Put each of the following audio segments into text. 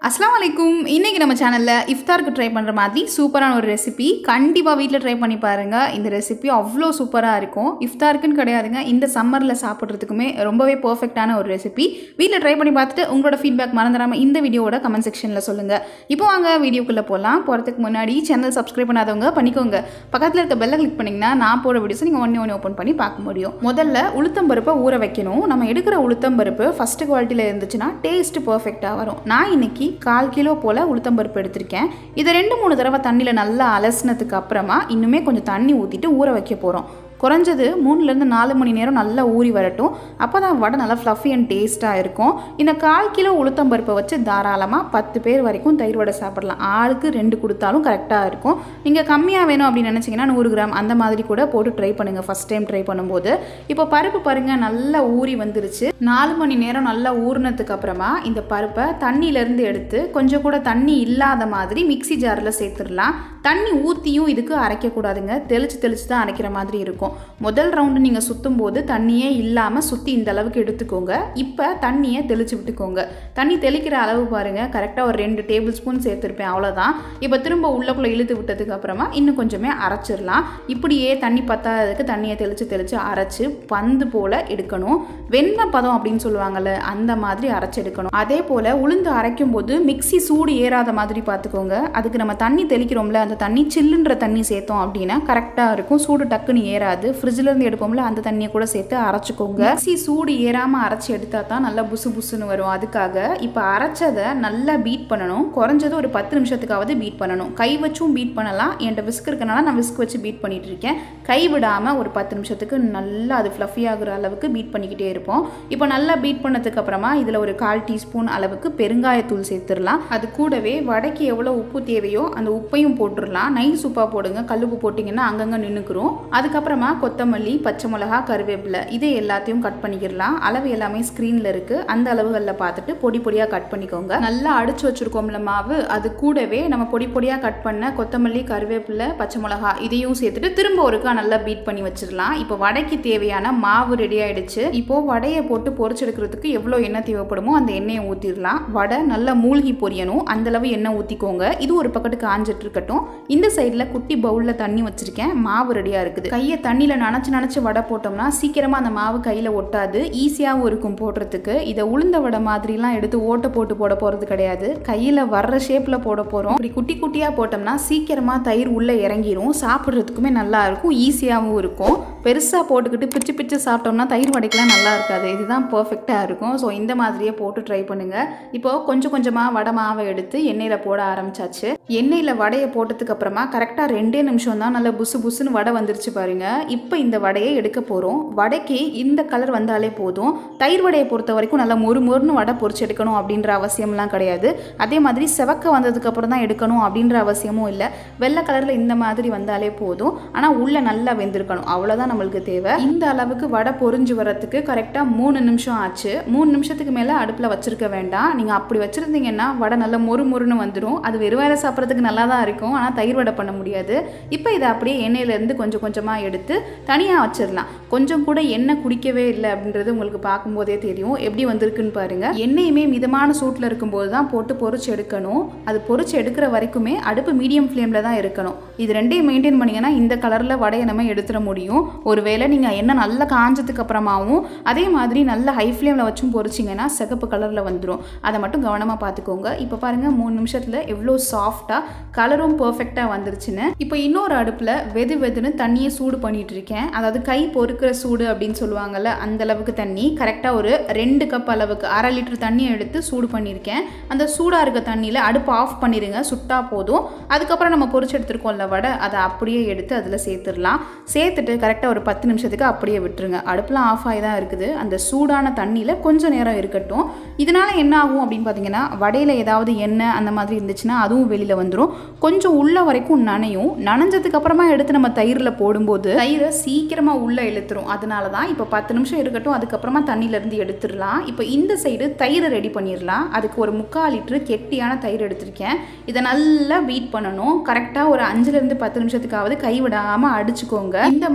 அஸ்லாம் வலைக்கும் இன்றைக்கி நம்ம சேனலில் இஃப்தாருக்கு ட்ரை பண்ணுற மாதிரி சூப்பரான ஒரு ரெசிபி கண்டிப்பாக வீட்டில் ட்ரை பண்ணி பாருங்கள் இந்த ரெசிபி அவ்வளோ சூப்பராக இருக்கும் இஃப்தாருக்குன்னு கிடையாதுங்க இந்த சம்மரில் சாப்பிட்றதுக்குமே ரொம்பவே பர்ஃபெக்டான ஒரு ரெசிபி வீட்டில் ட்ரை பண்ணி பார்த்துட்டு உங்களோட ஃபீட்பேக் மறந்துடாமல் இந்த வீடியோவோட கமெண்ட் செக்ஷனில் சொல்லுங்கள் இப்போ வாங்க வீடியோக்குள்ளே போகலாம் போகிறதுக்கு முன்னாடி சேனல் சப்ஸ்கிரைப் பண்ணாதவங்க பண்ணிக்கோங்க பக்கத்தில் இருக்க பெல்லை கிளிக் பண்ணிங்கன்னா நான் போகிற வீடியோஸ் நீங்கள் ஒன்று ஒன்று ஓப்பன் பண்ணி பார்க்க முடியும் முதல்ல உளுத்தம்பருப்பை ஊற வைக்கணும் நம்ம எடுக்கிற உளுத்தம்பருப்பு ஃபஸ்ட்டு குவாலிட்டியில் இருந்துச்சுன்னா டேஸ்ட் பர்ஃபெக்டாக வரும் நான் இன்னைக்கு கால் கிலோ போல் உளுத்தம்பருப்பு எடுத்திருக்கேன் இதை ரெண்டு மூணு தடவை தண்ணியில் நல்லா அலசினதுக்கு அப்புறமா இன்னுமே கொஞ்சம் தண்ணி ஊற்றிட்டு ஊற வைக்க போகிறோம் குறைஞ்சது மூணுலேருந்து நாலு மணி நேரம் நல்லா ஊறி வரட்டும் அப்போ தான் வடை நல்லா ஃப்ளஃபி அண்ட் டேஸ்ட்டாக இருக்கும் இந்த கால் கிலோ உளுத்தம்பருப்பை வச்சு தாராளமாக பத்து பேர் வரைக்கும் தயிர் வடை சாப்பிடலாம் ஆளுக்கு ரெண்டு கொடுத்தாலும் கரெக்டாக இருக்கும் நீங்கள் கம்மியாக வேணும் அப்படின்னு நினச்சிங்கன்னா நூறு கிராம் அந்த மாதிரி கூட போட்டு ட்ரை பண்ணுங்கள் ஃபஸ்ட் டைம் ட்ரை பண்ணும்போது இப்போ பருப்பு பாருங்கள் நல்லா ஊறி வந்துருச்சு நாலு மணி நேரம் நல்லா ஊறினதுக்கு அப்புறமா இந்த பருப்பை தண்ணியிலேருந்து எடுத்து கொஞ்சம் கூட தண்ணி இல்லாத மாதிரி மிக்ஸி ஜாரில் சேர்த்துடலாம் தண்ணி ஊற்றியும் இதுக்கு அரைக்கக்கூடாதுங்க தெளிச்சு தெளிச்சு தான் அரைக்கிற மாதிரி இருக்கும் முதல் ரவுண்டு நீங்கள் சுற்றும் போது தண்ணியே இல்லாமல் சுற்றி இந்த அளவுக்கு எடுத்துக்கோங்க இப்போ தண்ணியை தெளிச்சு விட்டுக்கோங்க தண்ணி தெளிக்கிற அளவு பாருங்கள் கரெக்டாக ஒரு ரெண்டு டேபிள் ஸ்பூன் சேர்த்துருப்பேன் அவ்வளோதான் இப்போ திரும்ப உள்ளக்குள்ளே இழுத்து விட்டதுக்கு அப்புறமா இன்னும் கொஞ்சமே அரைச்சிடலாம் இப்படியே தண்ணி பத்தாததுக்கு தண்ணியை தெளித்து தெளித்து அரைச்சி பந்து போல் எடுக்கணும் வெண்ணெய் பதம் அப்படின்னு சொல்லுவாங்கள்ல அந்த மாதிரி அரைச்சி எடுக்கணும் அதே போல் உளுந்து அரைக்கும் போது மிக்ஸி சூடு ஏறாத மாதிரி பார்த்துக்கோங்க அதுக்கு நம்ம தண்ணி தெளிக்கிறோம்ல அந்த தண்ணி சில்லுன்ற தண்ணி சேர்த்தோம் அப்படின்னா கரெக்டாக இருக்கும் சூடு டக்குன்னு ஏறாது ஃப்ரிட்ஜில் இருந்து எடுப்போம்ல அந்த தண்ணியை கூட சேர்த்து அரைச்சிக்கோங்க மிக்ஸி சூடு ஏறாமல் அரைச்சி எடுத்தா தான் நல்லா புசு புசுன்னு வரும் அதுக்காக இப்போ அரைச்சதை நல்லா பீட் பண்ணணும் குறைஞ்சது ஒரு பத்து நிமிஷத்துக்காவது பீட் பண்ணணும் கை வச்சும் பீட் பண்ணலாம் என்கிட்ட விஸ்க் இருக்கனால நான் விஸ்க் வச்சு பீட் பண்ணிட்டு இருக்கேன் கை விடாமல் ஒரு பத்து நிமிஷத்துக்கு நல்லா அது ஃப்ளஃபி ஆகுற அளவுக்கு பீட் பண்ணிக்கிட்டே இருப்போம் இப்போ நல்லா பீட் பண்ணதுக்கு அப்புறமா இதில் ஒரு கால் டீஸ்பூன் அளவுக்கு பெருங்காயத்தூள் சேர்த்துடலாம் அது கூடவே வடைக்கு எவ்வளோ உப்பு தேவையோ அந்த உப்பையும் போட்டுடலாம் நைஸ் உப்பாக போடுங்க கல்லுப்பு போட்டிங்கன்னா அங்கங்கே நின்றுக்குறோம் அதுக்கப்புறமா கொத்தமல்லி பச்சை மிளகா கருவேப்பிலை இதை எல்லாத்தையும் கட் பண்ணிக்கிடலாம் அளவு எல்லாமே ஸ்க்ரீனில் இருக்குது அந்த அளவுகளில் பார்த்துட்டு பொடி பொடியாக கட் பண்ணிக்கோங்க நல்லா அடிச்சு வச்சுருக்கோம்ல மாவு அது கூடவே நம்ம பொடி பொடியாக கட் பண்ண கொத்தமல்லி கருவேப்பிலை பச்சை மிளகா இதையும் சேர்த்துட்டு திரும்ப ஒருக்கா நல்லா பீட் பண்ணி வச்சிடலாம் இப்போ வடைக்கு தேவையான மாவு ரெடி ஆயிடுச்சு இப்போ வடையை போட்டு பொரிச்செடுக்கிறதுக்கு எவ்வளோ எண்ணெய் தேவைப்படுமோ அந்த எண்ணெயை ஊற்றிடலாம் வடை நல்லா மூழ்கி பொரியணும் அந்தளவு எண்ணெய் ஊற்றிக்கோங்க இது ஒரு பக்கத்து காஞ்சிட்டு இருக்கட்டும் இந்த சைடில் குட்டி பவுலில் தண்ணி வச்சுருக்கேன் மாவு ரெடியாக இருக்குது கையை தண்ணியில் நனைச்சு நனைச்சு வடை போட்டோம்னா சீக்கிரமாக அந்த மாவு கையில் ஒட்டாது ஈஸியாகவும் இருக்கும் போடுறதுக்கு இதை உளுந்த வடை மாதிரிலாம் எடுத்து ஓட்டை போட்டு போட போகிறது கிடையாது கையில் வர்ற ஷேப்பில் போட போகிறோம் இப்படி குட்டி குட்டியாக போட்டோம்னா சீக்கிரமாக தயிர் உள்ளே இறங்கிரும் சாப்பிட்றதுக்குமே நல்லா இருக்கும் ஈஸியாகவும் இருக்கும் பெருசாக போட்டுக்கிட்டு பிச்சு பிச்சு சாப்பிட்டோம்னா தயிர் வடைக்கெலாம் நல்லா இருக்காது இதுதான் பர்ஃபெக்டாக இருக்கும் ஸோ இந்த மாதிரியே போட்டு ட்ரை பண்ணுங்கள் இப்போது கொஞ்சம் கொஞ்சமாக வடை மாவை எடுத்து எண்ணெயில் போட ஆரம்பிச்சாச்சு எண்ணெயில் வடையை போட்டதுக்கு அப்புறமா கரெக்டாக ரெண்டே நிமிஷம் தான் நல்லா புசு புசுன்னு வடை வந்துருச்சு பாருங்க இப்போ இந்த வடையை எடுக்க போகிறோம் வடைக்கு இந்த கலர் வந்தாலே போதும் தயிர் வடையை பொறுத்த வரைக்கும் நல்லா மொறு மொறுன்னு வடை பொரிச்சு எடுக்கணும் அப்படின்ற அவசியம்லாம் கிடையாது அதே மாதிரி செவக்க வந்ததுக்கு அப்புறம் தான் எடுக்கணும் அப்படின்ற அவசியமும் இல்லை வெள்ளை கலரில் இந்த மாதிரி வந்தாலே போதும் ஆனால் உள்ளே நல்லா வெந்திருக்கணும் அவ்வளோதான் நம்மளுக்கு தேவை இந்த அளவுக்கு வடை பொரிஞ்சு வரத்துக்கு கரெக்டாக மூணு நிமிஷம் ஆச்சு மூணு நிமிஷத்துக்கு மேலே அடுப்பில் வச்சிருக்க வேண்டாம் நீங்கள் அப்படி வச்சுருந்தீங்கன்னா வடை நல்லா மொறு மொறுன்னு வந்துடும் அது வெறும் வேலை சாப்பிட்றதுக்கு நல்லா தான் இருக்கும் ஆனால் தயிர் வடை பண்ண முடியாது இப்போ இதை அப்படியே எண்ணெயிலேருந்து கொஞ்சம் கொஞ்சமாக எடுத்து தனியாக வச்சிடலாம் கொஞ்சம் கூட எண்ணெய் குடிக்கவே இல்லை அப்படின்றது உங்களுக்கு பார்க்கும்போதே தெரியும் எப்படி வந்திருக்குன்னு பாருங்கள் எண்ணெயுமே மிதமான சூட்டில் இருக்கும்போது தான் போட்டு பொரிச்சு எடுக்கணும் அது பொரிச்சு எடுக்கிற வரைக்குமே அடுப்பு மீடியம் ஃப்ளேமில் தான் இருக்கணும் இது ரெண்டையும் மெயின்டைன் பண்ணிங்கன்னா இந்த கலரில் வடையை நம்ம எடுத்துட முடியும் ஒருவேளை நீங்கள் எண்ணெய் நல்லா காஞ்சதுக்கு அப்புறமாவும் அதே மாதிரி நல்ல ஹை ஃப்ளேமில் வச்சும் பொரிச்சிங்கன்னா சிகப்பு கலரில் வந்துடும் அதை மட்டும் கவனமாக பார்த்துக்கோங்க இப்போ பாருங்கள் மூணு நிமிஷத்தில் எவ்வளோ சாஃப்டாக கலரும் பர்ஃபெக்டாக வந்துருச்சுன்னு இப்போ இன்னொரு அடுப்பில் வெது வெதுன்னு தண்ணியை சூடு பண்ணிட்டு இருக்கேன் அதாவது கை பொறுக்கிற சூடு அப்படின்னு சொல்லுவாங்கல்ல அந்த அளவுக்கு தண்ணி கரெக்டாக ஒரு ரெண்டு கப் அளவுக்கு அரை லிட்டர் தண்ணியை எடுத்து சூடு பண்ணியிருக்கேன் அந்த சூடாக இருக்க தண்ணியில் அடுப்பு ஆஃப் பண்ணிடுங்க சுட்டா போதும் அதுக்கப்புறம் நம்ம பொரிச்சு எடுத்துருக்கோம்ல வடை அதை அப்படியே எடுத்து அதில் சேர்த்துடலாம் சேர்த்துட்டு கரெக்டாக ஒரு பத்து நிமிஷத்துக்கு அப்படியே விட்டுருங்க அடுப்புலாம் ஆஃப் ஆகி தான் இருக்குது அந்த சூடான தண்ணியில் கொஞ்சம் நேரம் இருக்கட்டும் இதனால் என்ன ஆகும் அப்படின்னு பார்த்தீங்கன்னா வடையில் ஏதாவது எண்ணெய் அந்த மாதிரி இருந்துச்சுன்னா அதுவும் வெளியில் வந்துடும் கொஞ்சம் உள்ள வரைக்கும் நனையும் நனைஞ்சதுக்கு அப்புறமா எடுத்து நம்ம தயிரில் போடும்போது தயிரை சீக்கிரமாக உள்ளே இழுத்துரும் அதனால தான் இப்போ பத்து நிமிஷம் இருக்கட்டும் அதுக்கப்புறமா தண்ணியிலேருந்து எடுத்துடலாம் இப்போ இந்த சைடு தயிரை ரெடி பண்ணிடலாம் அதுக்கு ஒரு முக்கால் லிட்டரு கெட்டியான தயிர் எடுத்திருக்கேன் இதை நல்லா பீட் பண்ணணும் கரெக்டாக ஒரு அஞ்சுலேருந்து பத்து நிமிஷத்துக்காவது கைவிடாமல் அடிச்சுக்கோங்க இந்த மாதிரி பீட்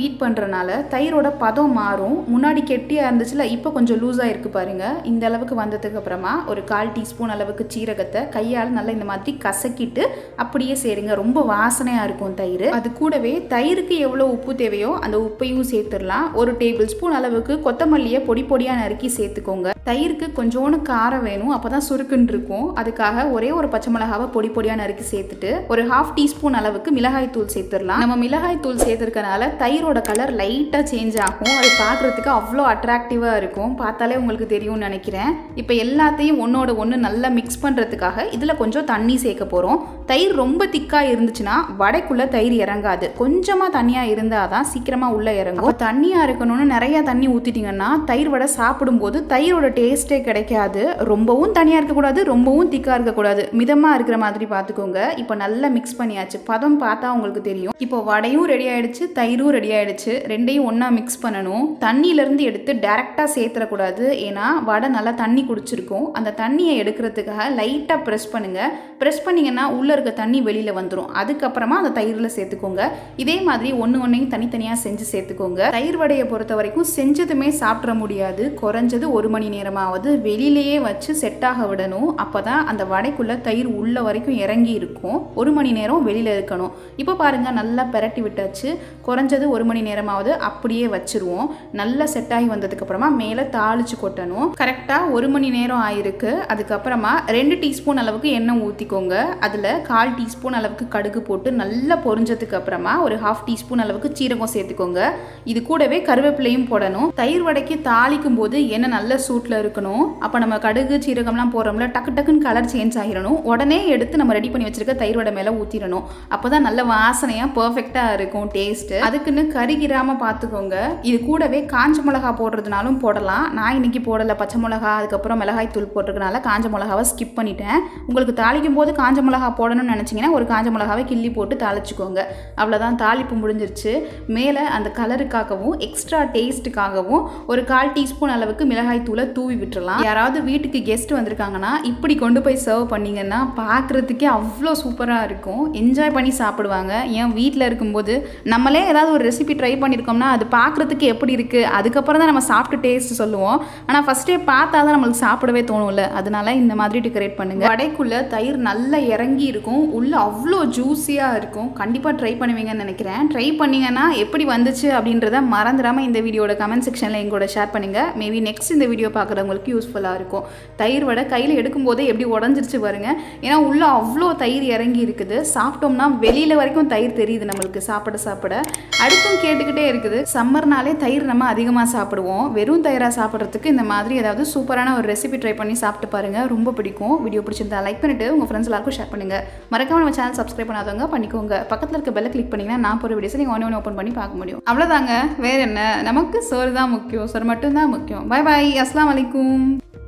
ஹீட் பண்ணுறனால தயிரோட பதம் மாறும் முன்னாடி கெட்டியாக இருந்துச்சுல இப்போ கொஞ்சம் லூஸாக இருக்குது பாருங்கள் இந்த அளவுக்கு வந்ததுக்கு அப்புறமா ஒரு கால் டீஸ்பூன் அளவுக்கு சீரகத்தை கையால் நல்லா இந்த மாதிரி கசக்கிட்டு அப்படியே சேருங்க ரொம்ப வாசனையாக இருக்கும் தயிர் அது கூடவே தயிருக்கு எவ்வளோ உப்பு தேவையோ அந்த உப்பையும் சேர்த்துடலாம் ஒரு டேபிள் ஸ்பூன் அளவுக்கு கொத்தமல்லியை பொடி பொடியாக நறுக்கி சேர்த்துக்கோங்க தயிருக்கு கொஞ்சோண்டு காரம் வேணும் அப்போ தான் சுருக்குன்னு இருக்கும் அதுக்காக ஒரே ஒரு பச்சை மிளகாவை பொடி பொடியாக நறுக்கி சேர்த்துட்டு ஒரு ஹாஃப் டீஸ்பூன் அளவுக்கு மிளகாய் தூள் சேர்த்துடலாம் நம்ம மிளகாய் தூள் சேர்த்துருக்கனால தயிரோட கலர் லைட்டாக சேஞ்ச் ஆகும் அது பார்க்குறதுக்கு அவ்வளோ அட்ராக்டிவாக இருக்கும் பார்த்தாலே உங்களுக்கு தெரியும்னு நினைக்கிறேன் இப்போ எல்லாத்தையும் ஒன்றோட ஒன்று நல்லா மிக்ஸ் பண்ணுறதுக்காக இதில் கொஞ்சம் தண்ணி சேர்க்க போகிறோம் தயிர் ரொம்ப திக்காக இருந்துச்சுன்னா வடைக்குள்ளே தயிர் இறங்காது கொஞ்சமாக தண்ணியாக இருந்தால் தான் சீக்கிரமாக உள்ளே இறங்கும் தண்ணியாக இருக்கணும்னு நிறையா தண்ணி ஊற்றிட்டிங்கன்னா தயிர் வடை சாப்பிடும்போது தயிரோட டேஸ்ட்டே கிடைக்காது ரொம்பவும் தனியாக இருக்கக்கூடாது ரொம்பவும் திக்காக இருக்கக்கூடாது மிதமாக இருக்கிற மாதிரி பார்த்துக்கோங்க இப்போ நல்லா மிக்ஸ் பண்ணியாச்சு பதம் பார்த்தா உங்களுக்கு தெரியும் இப்போ வடையும் ரெடி ஆயிடுச்சு தயிரும் ரெடி ஆயிடுச்சு ரெண்டையும் ஒன்றா மிக்ஸ் பண்ணணும் தண்ணியிலேருந்து எடுத்து டேரெக்டாக சேர்த்துடக்கூடாது ஏன்னா வடை நல்லா தண்ணி குடிச்சிருக்கும் அந்த தண்ணியை எடுக்கிறதுக்காக லைட்டாக ப்ரெஸ் பண்ணுங்கள் ப்ரெஸ் பண்ணிங்கன்னா உள்ளே இருக்க தண்ணி வெளியில் வந்துடும் அதுக்கப்புறமா அந்த தயிரில் சேர்த்துக்கோங்க இதே மாதிரி ஒன்று ஒன்றையும் தனித்தனியாக செஞ்சு சேர்த்துக்கோங்க தயிர் வடையை பொறுத்த வரைக்கும் செஞ்சதுமே சாப்பிட முடியாது குறைஞ்சது ஒரு மணி நேரமாவது வெளியிலேயே வச்சு செட் ஆக விடணும் அப்போ தான் அந்த வடைக்குள்ளே தயிர் உள்ள வரைக்கும் இறங்கி இருக்கும் ஒரு மணி நேரம் வெளியில் இருக்கணும் இப்போ பாருங்கள் நல்லா பெரட்டி விட்டாச்சு குறைஞ்சது ஒரு மணி நேரமாவது அப்படியே வச்சுருவோம் நல்லா செட் ஆகி வந்ததுக்கப்புறமா மேலே தாளிச்சு கொட்டணும் கரெக்டாக ஒரு மணி நேரம் ஆயிருக்கு அதுக்கப்புறமா ரெண்டு டீஸ்பூன் அளவுக்கு எண்ணெய் ஊற்றிக்கோங்க அதில் கால் டீஸ்பூன் அளவுக்கு கடுகு போட்டு நல்லா பொரிஞ்சதுக்கு அப்புறமா ஒரு ஹாஃப் டீஸ்பூன் அளவுக்கு சீரகம் சேர்த்துக்கோங்க இது கூடவே கருவேப்பிலையும் போடணும் தயிர் வடைக்கு தாளிக்கும் போது எண்ணெய் நல்ல சூட்டில் இருக்கணும் அப்போ நம்ம கடுகு சீரகம்லாம் போடுறோம்ல டக்கு டக்குன்னு கலர் சேஞ்ச் ஆகிடணும் உடனே எடுத்து நம்ம ரெடி பண்ணி வச்சிருக்க தயிர் வடை மேலே ஊற்றிடணும் அப்போ தான் நல்ல வாசனையாக பர்ஃபெக்டாக இருக்கும் டேஸ்ட்டு அதுக்குன்னு கருகிராமல் பார்த்துக்கோங்க இது கூடவே காஞ்ச மிளகா போடுறதுனாலும் போடலாம் நான் இன்னைக்கு போடலை பச்சை மிளகா அதுக்கப்புறம் மிளகாய் தூள் போட்டிருக்கனால காஞ்ச மிளகாவை ஸ்கிப் பண்ணிட்டேன் உங்களுக்கு தாளிக்கும் போது காஞ்ச மிளகா போடணும்னு நினச்சிங்கன்னா ஒரு காஞ்ச மிளகாவை கிள்ளி போட்டு தாளிச்சுக்கோங்க அவ்வளோதான் தாளிப்பு முடிஞ்சிருச்சு மேலே அந்த கலருக்காகவும் எக்ஸ்ட்ரா டேஸ்ட்டுக்காகவும் ஒரு கால் டீஸ்பூன் அளவுக்கு மிளகாய் தூளை தூவி விட்டுறலாம் யாராவது வீட்டுக்கு கெஸ்ட் வந்திருக்காங்கன்னா இப்படி கொண்டு போய் சர்வ் பண்ணிங்கன்னா பார்க்குறதுக்கே அவ்வளோ சூப்பராக இருக்கும் என்ஜாய் பண்ணி சாப்பிடுவாங்க ஏன் வீட்டில் இருக்கும்போது நம்மளே ஏதாவது ஒரு ரெசிபி ட்ரை பண்ணியிருக்கோம்னா அது பார்க்குறதுக்கு எப்படி இருக்குது அதுக்கப்புறம் தான் நம்ம சாப்பிட்டு டேஸ்ட் சொல்லுவோம் ஆனால் ஃபஸ்ட்டே பார்த்தா தான் நம்மளுக்கு சாப்பிடவே தோணும்ல அதனால இந்த மாதிரி டெக்கரேட் பண்ணுங்க வடைக்குள்ளே தயிர் நல்லா இறங்கி இருக்கும் உள்ள அவ்வளோ ஜூஸியாக இருக்கும் கண்டிப்பாக ட்ரை பண்ணுவீங்கன்னு நினைக்கிறேன் ட்ரை பண்ணீங்கன்னா எப்படி வந்துச்சு அப்படின்றத மறந்துடாமல் இந்த வீடியோட கமெண்ட் செக்ஷனில் எங்களோட ஷேர் பண்ணுங்கள் மேபி நெக்ஸ்ட் இந்த வீடியோ பார்க்குறவங்களுக்கு யூஸ்ஃபுல்லாக இருக்கும் தயிர் வடை கையில் எடுக்கும்போதே எப்படி உடஞ்சிருச்சு பாருங்க ஏன்னா உள்ள அவ்வளோ தயிர் இறங்கி இருக்குது சாப்பிட்டோம்னா வெளியில் வரைக்கும் தயிர் தெரியுது நம்மளுக்கு சாப்பிட சாப்பிட அடுத்தும் கேட்டுக்கிட்டே இருக்குது சம்மர்னாலே தயிர் நம்ம அதிகமாக சாப்பிடுவோம் வெறும் தயிராக சாப்பிட்றதுக்கு இந்த மாதிரி ஏதாவது சூப்பரான ஒரு ரெசிபி ட்ரை பண்ணி சாப்பிட்டு பாருங்க ரொம்ப பிடிக்கும் வீடியோ பிடிச்சிருந்தா லைக் பண்ணிட்டு உங்கள் ஃப்ரெண்ட்ஸ் எல்லாருக்கும் ஷேர் பண்ணுங்க மறக்காம நம்ம சேனல் சப்ஸ்கிரைப் பண்ணாதவங்க பண்ணிக்கோங்க பக்கத்தில் இருக்க பெல்லை கிளிக் பண்ணிங்கன்னா நான் போகிற வீடியோஸ் நீங்கள் ஒன்று ஒன்று ஓப்பன் பண்ணி பார்க்க முடியும் அவ்வளோதாங்க வேற என்ன நமக்கு சோறு தான் முக்கியம் சோறு மட்டும் தான் முக்கியம் பை பாய் அஸ்லாம் வலைக்கும்